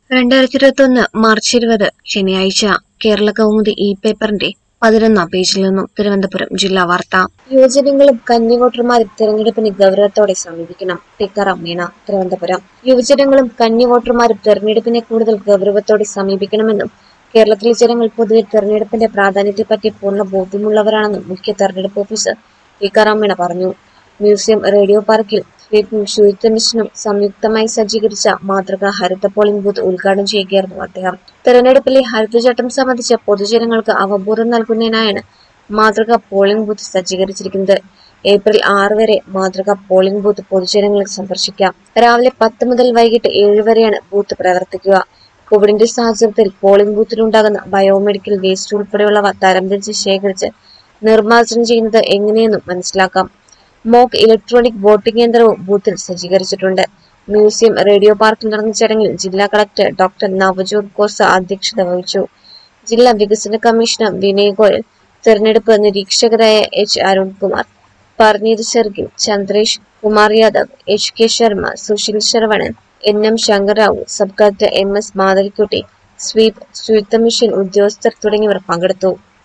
രണ്ടായിരത്തി ഇരുപത്തി ഒന്ന് മാർച്ച് ഇരുപത് ശനിയാഴ്ച കേരള കൗമുദി ഇ പേപ്പറിന്റെ പതിനൊന്നാം പേജിൽ നിന്നും തിരുവനന്തപുരം ജില്ലാ വാർത്ത യുവജനങ്ങളും കന്നി തെരഞ്ഞെടുപ്പിന് ഗൗരവത്തോടെ സമീപിക്കണം ടിക്കാറാം മീണ തിരുവനന്തപുരം യുവജനങ്ങളും കന്നി വോട്ടർമാരും തെരഞ്ഞെടുപ്പിനെ കൂടുതൽ ഗൗരവത്തോടെ സമീപിക്കണമെന്നും കേരളത്തിലെ ജനങ്ങൾ പൊതുവെ തെരഞ്ഞെടുപ്പിന്റെ പ്രാധാന്യത്തെപ്പറ്റി പൂർണ്ണ ബോധ്യമുള്ളവരാണെന്നും മുഖ്യ തെരഞ്ഞെടുപ്പ് ഓഫീസർ ടിക്കാറാം മീണ പറഞ്ഞു മ്യൂസിയം റേഡിയോ പാർക്കിൽ സ്വീപും ശുചിത്വ മിഷനും സംയുക്തമായി സജ്ജീകരിച്ച മാതൃകാ ഹരിത പോളിംഗ് ബൂത്ത് ഉദ്ഘാടനം ചെയ്യുകയായിരുന്നു അദ്ദേഹം തെരഞ്ഞെടുപ്പിലെ ഹരിതചട്ടം സംബന്ധിച്ച് പൊതുജനങ്ങൾക്ക് അവബോധം നൽകുന്നതിനായാണ് മാതൃകാ പോളിംഗ് ബൂത്ത് സജ്ജീകരിച്ചിരിക്കുന്നത് ഏപ്രിൽ ആറ് വരെ മാതൃകാ പോളിംഗ് ബൂത്ത് പൊതുജനങ്ങൾക്ക് സന്ദർശിക്കാം രാവിലെ പത്ത് മുതൽ വൈകിട്ട് ഏഴ് വരെയാണ് ബൂത്ത് പ്രവർത്തിക്കുക കോവിഡിന്റെ സാഹചര്യത്തിൽ പോളിംഗ് ബൂത്തിലുണ്ടാകുന്ന ബയോമെഡിക്കൽ വേസ്റ്റ് ഉൾപ്പെടെയുള്ളവ തരംതിരിച്ച് ശേഖരിച്ച് നിർമ്മാർജ്ജനം ചെയ്യുന്നത് എങ്ങനെയെന്നും മനസ്സിലാക്കാം മോക്ക് ഇലക്ട്രോണിക് വോട്ടിംഗ് യന്ത്രവും ബൂത്തിൽ സജ്ജീകരിച്ചിട്ടുണ്ട് മ്യൂസിയം റേഡിയോ പാർക്കിൽ നടന്ന ചടങ്ങിൽ ജില്ലാ കളക്ടർ ഡോക്ടർ നവജോത് ഖോസ അധ്യക്ഷത വഹിച്ചു ജില്ലാ വികസന കമ്മീഷണർ വിനയ് ഗോയൽ തെരഞ്ഞെടുപ്പ് നിരീക്ഷകരായ H Arunkumar Parneet Shergill Chandresh Kumar Yadav H K Sharma Sushil Saravanan N M Shankar Rao sub collector M S Madhavikutty SVEEP ശുചിത്വ മിഷൻ ഉദ്യോഗസ്ഥർ തുടങ്ങിയവർ പങ്കെടുത്തു